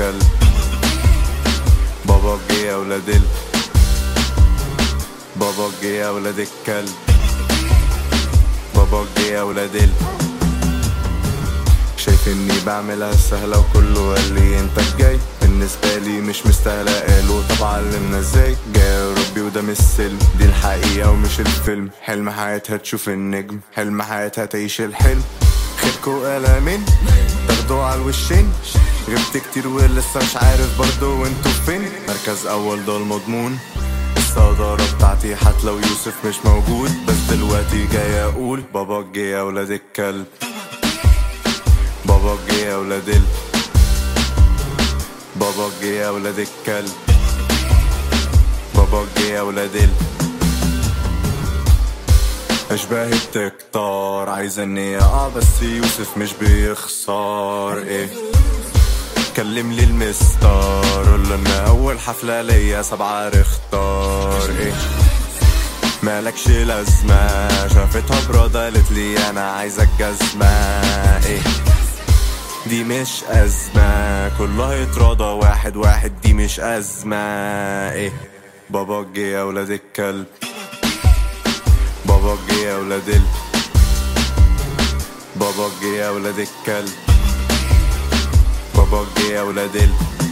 الكلب بابا جه يا ولاد ال بابا جه يا ولاد الكلب بابا جه يا ولاد ال شايف اني بعملها سهلة وكله قال لي انت الجاي بالنسبة لي مش مستاهلة قالوا طب علمنا ازاي جاي يا ربي وده مش سلم دي الحقيقة ومش الفيلم حلم حياتها تشوف النجم حلم حياتها تعيش الحلم خدكوا قلمين تاخدوا على الوشين غبت كتير ولسه مش عارف برضه وانتوا فين مركز اول ده المضمون الصدارة بتاعتي حتى لو يوسف مش موجود بس دلوقتي جاي اقول بابا جه يا ولاد الكلب بابا جه يا ولاد ال بابا جه يا ولاد الكلب بابا جه يا ولاد ال اشباه التكتار عايز اني اقع بس يوسف مش بيخسر ايه كلم لي المستار قول له ان اول حفلة ليا سبعة اختار ايه مالكش لازمة شافتها برادة قالت لي انا عايزك جزمة ايه دي مش أزمة كلها يتراضى واحد واحد دي مش أزمة ايه بابا جه يا ولاد الكلب بابا جه يا ولاد ال بابا جه يا ولاد الكلب بابا جه يا ولاد ال